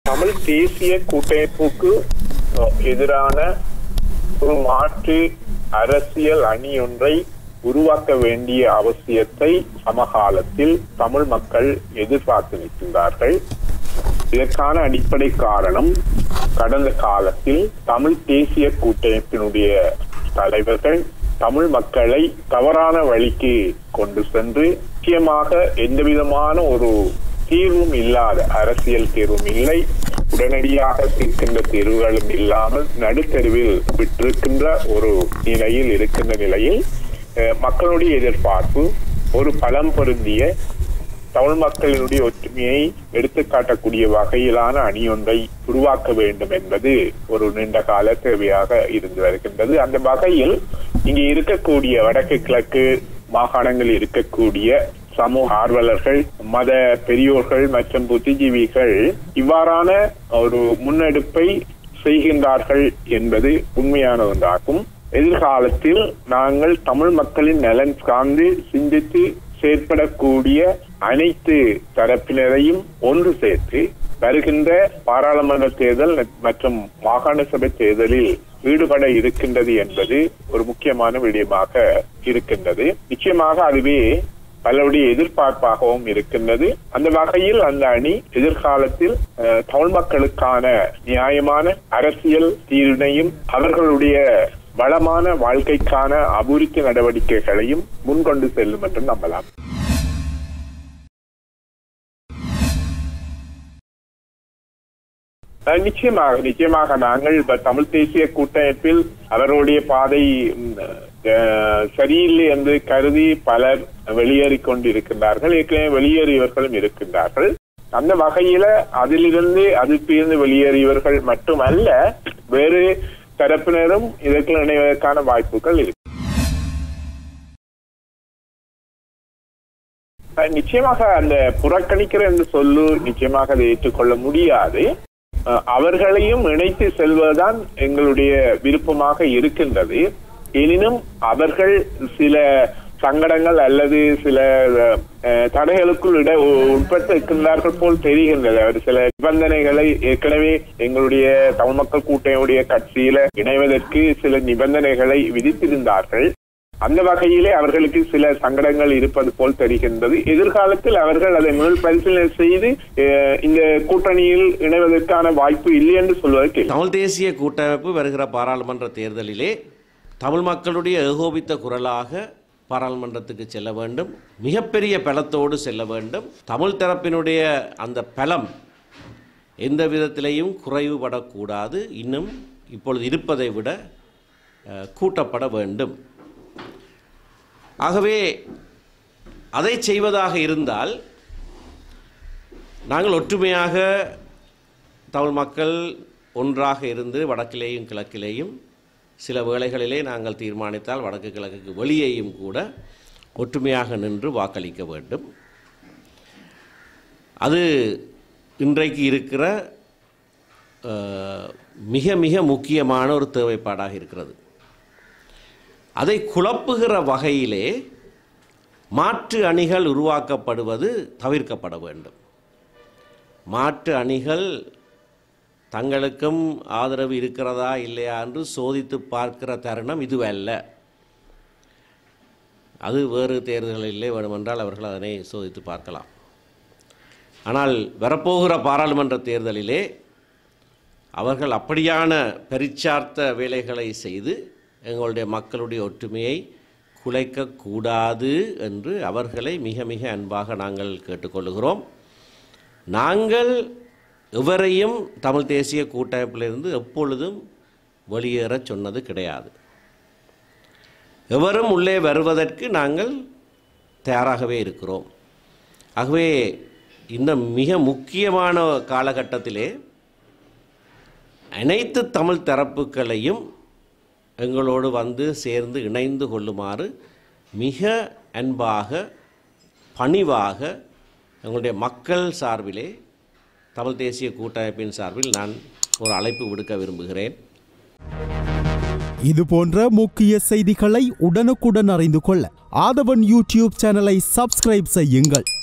தமிழ் தேசிய கூட்டமைப்புக்கு அஹ், எதிரான ஒரு மாற்று அரசியல் அணி ஒன்றை உருவாக்க வேண்டிய அவசியத்தை சமகாலத்தில் தமிழ் மக்கள் எதிர்பார்த்து நிற்கின்றார்கள் இதற்கான அடிப்படை காரணம் கடந்த காலத்தில் தமிழ் தேசிய கூட்டமைப்பினுடைய தலைவர்கள் தமிழ் மக்களை தவறான வழிக்கு கொண்டு சென்று முக்கியமாக எந்தவிதமான ஒரு தீர்வும் இல்லாத அரசியல் தீர்வும் இல்லை உடனடியாக தீர்க்கின்ற தீர்வுகளும் இல்லாமல் நடுத்தருவில் விட்டிருக்கின்ற ஒரு நிலையில் இருக்கின்ற நிலையில் அஹ், மக்களுடைய எதிர்பார்ப்பு ஒரு பலம் பொருந்திய தமிழ் மக்களினுடைய ஒற்றுமையை எடுத்துக்காட்டக்கூடிய வகையிலான அணி ஒன்றை உருவாக்க வேண்டும் என்பது ஒரு நீண்ட கால தேவையாக இருந்து வருகின்றது அந்த வகையில் இங்கே இருக்கக்கூடிய வடக்கு கிழக்கு மாகாணங்களில் இருக்கக்கூடிய சமூக ஆர்வலர்கள் மத பெரியோர்கள் மற்றும் புத்திஜீவிகள் இவ்வாறான ஒரு முன்னெடுப்பை செய்கின்றார்கள் என்பது உண்மையான ஒன்றாகும் எதிர்காலத்தில் நாங்கள் தமிழ் மக்களின் நலன் சார்ந்து சிந்தித்து செயற்படக்கூடிய அனைத்து தரப்பினரையும் ஒன்று சேர்த்து வருகின்ற பாராளுமன்ற தேர்தல் மற்றும் மாகாண சபை தேர்தலில் ஈடுபட இருக்கின்றது என்பது ஒரு முக்கியமான விடயமாக இருக்கின்றது நிச்சயமாக அதுவே பலருடைய எதிர்பார்ப்பாகவும் இருக்கின்றது அந்த வகையில் அந்த அணி எதிர்காலத்தில் அஹ், தமிழ் மக்களுக்கான நியாயமான அரசியல் தீர்வினையும் அவர்களுடைய வளமான வாழ்க்கைக்கான அபிவிருத்தி நடவடிக்கைகளையும் முன்கொண்டு செல்லும் என்று நம்பலாம் அஹ் நிச்சயமாக நிச்சயமாக நாங்கள் இப்ப தமிழ் தேசிய கூட்டமைப்பில் அவர்களுடைய பாதை ம், அஹ், சரியில்லை என்று கருதி பலர் வெளியேறிக் கொண்டிருக்கின்றார்கள் ஏற்கனவே வெளியேறியவர்களும் இருக்கின்றார்கள் அந்த வகையில அதிலிருந்து அதிலிருந்து வெளியேறியவர்கள் மட்டுமல்ல வேறு தரப்பினரும் இதற்கு இணைவதற்கான வாய்ப்புகள் இருக்கு அஹ் நிச்சயமாக அந்த புறக்கணிக்கிற என்று சொல்லு நிச்சயமாக அதை ஏற்றுக்கொள்ள முடியாது அஹ் அவர்களையும் இணைத்து செல்வதுதான் எங்களுடைய விருப்பமாக இருக்கின்றது எனினும் அவர்கள் சில சங்கடங்கள் அல்லது சில அஹ், தடைகளுக்குள் இட உட்பட்டு இருக்கின்றார்கள் போல் தெரிகின்றது அவர் சில நிபந்தனைகளை ஏற்கனவே எங்களுடைய தமிழ் மக்கள் கூட்டணியுடைய கட்சியில இணைவதற்கு சில நிபந்தனைகளை விதித்திருந்தார்கள் அந்த வகையிலே அவர்களுக்கு சில சங்கடங்கள் இருப்பது போல் தெரிகின்றது எதிர்காலத்தில் அவர்கள் அதை முதல் பரிசீலனை செய்து அஹ், இந்த கூட்டணியில் இணைவதற்கான வாய்ப்பு இல்லை என்று சொல்வதற்கு இல்லை. தமிழ் தேசிய கூட்டமைப்பு வருகிற பாராளுமன்ற தேர்தலிலே தமிழ் மக்களுடைய ஏகோபித்த குரலாக பாராளுமன்றத்துக்கு செல்ல வேண்டும் மிகப்பெரிய பலத்தோடு செல்ல வேண்டும் தமிழ் தரப்பினுடைய அந்த பலம் எந்த விதத்திலையும் குறைவுபடக்கூடாது இன்னும் இப்பொழுது இருப்பதை விட அஹ், கூட்டப்பட வேண்டும் ஆகவே அதை செய்வதாக இருந்தால் நாங்கள் ஒற்றுமையாக தமிழ் மக்கள் ஒன்றாக இருந்து வடக்கிலேயும் கிழக்கிலேயும் சில வேளைகளிலே நாங்கள் தீர்மானித்தால் வடக்கு கிழக்குக்கு வெளியேயும் கூட ஒற்றுமையாக நின்று வாக்களிக்க வேண்டும் அது இன்றைக்கு இருக்கிற அஹ், மிக மிக முக்கியமான ஒரு தேவைப்பாடாக இருக்கிறது அதை குழப்புகிற வகையிலே மாற்று அணிகள் உருவாக்கப்படுவது தவிர்க்கப்பட வேண்டும் மாற்று அணிகள் தங்களுக்கும் ஆதரவு இருக்கிறதா இல்லையா என்று சோதித்து பார்க்கிற தருணம் இதுவல்ல அது வேறு தேர்தல்களிலே வேண்டுமென்றால் அவர்கள் அதனை சோதித்து பார்க்கலாம் ஆனால் வரப்போகிற பாராளுமன்ற தேர்தலிலே அவர்கள் அப்படியான பரிச்சார்த்த வேலைகளை செய்து எங்களுடைய மக்களுடைய ஒற்றுமையை குலைக்கக்கூடாது என்று அவர்களை மிக மிக அன்பாக நாங்கள் கேட்டுக்கொள்கிறோம் நாங்கள் எவரையும் தமிழ் தேசிய கூட்டமைப்பிலிருந்து எப்பொழுதும் வெளியேறச் சொன்னது கிடையாது எவரும் உள்ளே வருவதற்கு நாங்கள் தயாராகவே இருக்கிறோம் ஆகவே இந்த மிக முக்கியமான காலகட்டத்திலே அனைத்து தமிழ் தரப்புகளையும் எங்களோடு வந்து சேர்ந்து இணைந்து கொள்ளுமாறு மிக அன்பாக பணிவாக எங்களுடைய மக்கள் சார்பிலே தமிழ் தேசிய கூட்டமைப்பின் சார்பில் நான் ஒரு அழைப்பு விடுக்க விரும்புகிறேன் இது போன்ற முக்கிய செய்திகளை உடனுக்குடன் அறிந்து கொள்ள ஆதவன் யூடியூப் சேனலை சப்ஸ்கிரைப் செய்யுங்கள்